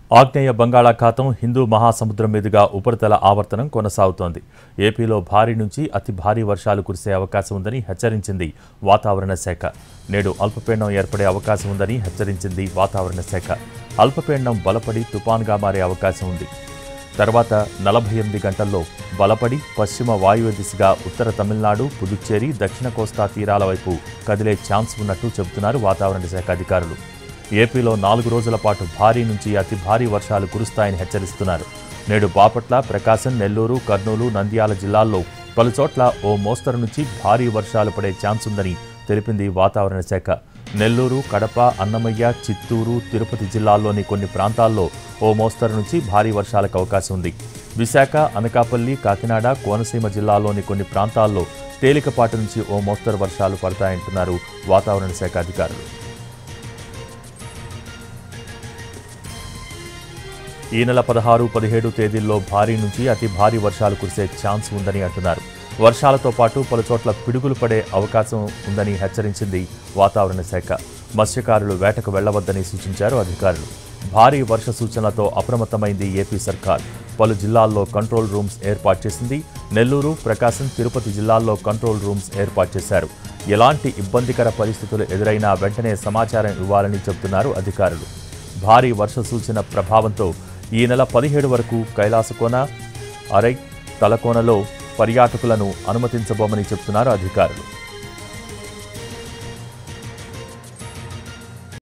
ఆగ్నేయ బంగాళాఖాతం హిందూ మహాసముద్రం మీదుగా ఉపరితల ఆవర్తనం కొనసాగుతోంది ఏపీలో భారీ నుంచి అతి భారీ వర్షాలు కురిసే అవకాశం ఉందని హెచ్చరించింది వాతావరణ శాఖ నేడు అల్పపీడనం ఏర్పడే అవకాశం ఉందని హెచ్చరించింది వాతావరణ శాఖ అల్పపీడనం బలపడి తుపాన్గా మారే అవకాశం ఉంది తర్వాత నలభై ఎనిమిది గంటల్లో బలపడి పశ్చిమ వాయువ్య దిశగా ఉత్తర తమిళనాడు పుదుచ్చేరి దక్షిణ కోస్తా తీరాల వైపు కదిలే ఛాన్స్ ఉన్నట్టు చెబుతున్నారు వాతావరణ శాఖ అధికారులు ఏపీలో నాలుగు రోజుల పాటు భారీ నుంచి అతి భారీ వర్షాలు కురుస్తాయని హెచ్చరిస్తున్నారు నేడు బాపట్ల ప్రకాశం నెల్లూరు కర్నూలు నంద్యాల జిల్లాల్లో పలుచోట్ల ఓ మోస్తరు నుంచి భారీ వర్షాలు పడే ఛాన్స్ ఉందని తెలిపింది వాతావరణ శాఖ నెల్లూరు కడప అన్నమయ్య చిత్తూరు తిరుపతి జిల్లాల్లోని కొన్ని ప్రాంతాల్లో ఓ మోస్తరు నుంచి భారీ వర్షాలకు అవకాశం ఉంది విశాఖ అనకాపల్లి కాకినాడ కోనసీమ జిల్లాల్లోని కొన్ని ప్రాంతాల్లో తేలికపాటి నుంచి ఓ మోస్తరు వర్షాలు పడతాయంటున్నారు వాతావరణ శాఖ అధికారులు ఈ నెల పదహారు పదిహేడు తేదీల్లో భారీ నుంచి అతి భారీ వర్షాలు కురిసే ఛాన్స్ ఉందని అంటున్నారు వర్షాలతో పాటు పలుచోట్ల పిడుగులు పడే అవకాశం ఉందని హెచ్చరించింది వాతావరణ శాఖ మత్స్యకారులు వేటకు వెళ్లవద్దని సూచించారు అధికారులు భారీ వర్ష సూచనలతో అప్రమత్తమైంది ఏపీ సర్కార్ పలు జిల్లాల్లో కంట్రోల్ రూమ్స్ ఏర్పాటు చేసింది నెల్లూరు ప్రకాశం తిరుపతి జిల్లాల్లో కంట్రోల్ రూమ్స్ ఏర్పాటు చేశారు ఎలాంటి ఇబ్బందికర పరిస్థితులు ఎదురైనా వెంటనే సమాచారం ఇవ్వాలని చెబుతున్నారు అధికారులు భారీ వర్ష సూచన ప్రభావంతో ఈ నెల పదిహేడు వరకు కైలాసకోన అరై తలకోనలో పర్యాటకులను అనుమతించబోమని చెబుతున్నారు అధికారులు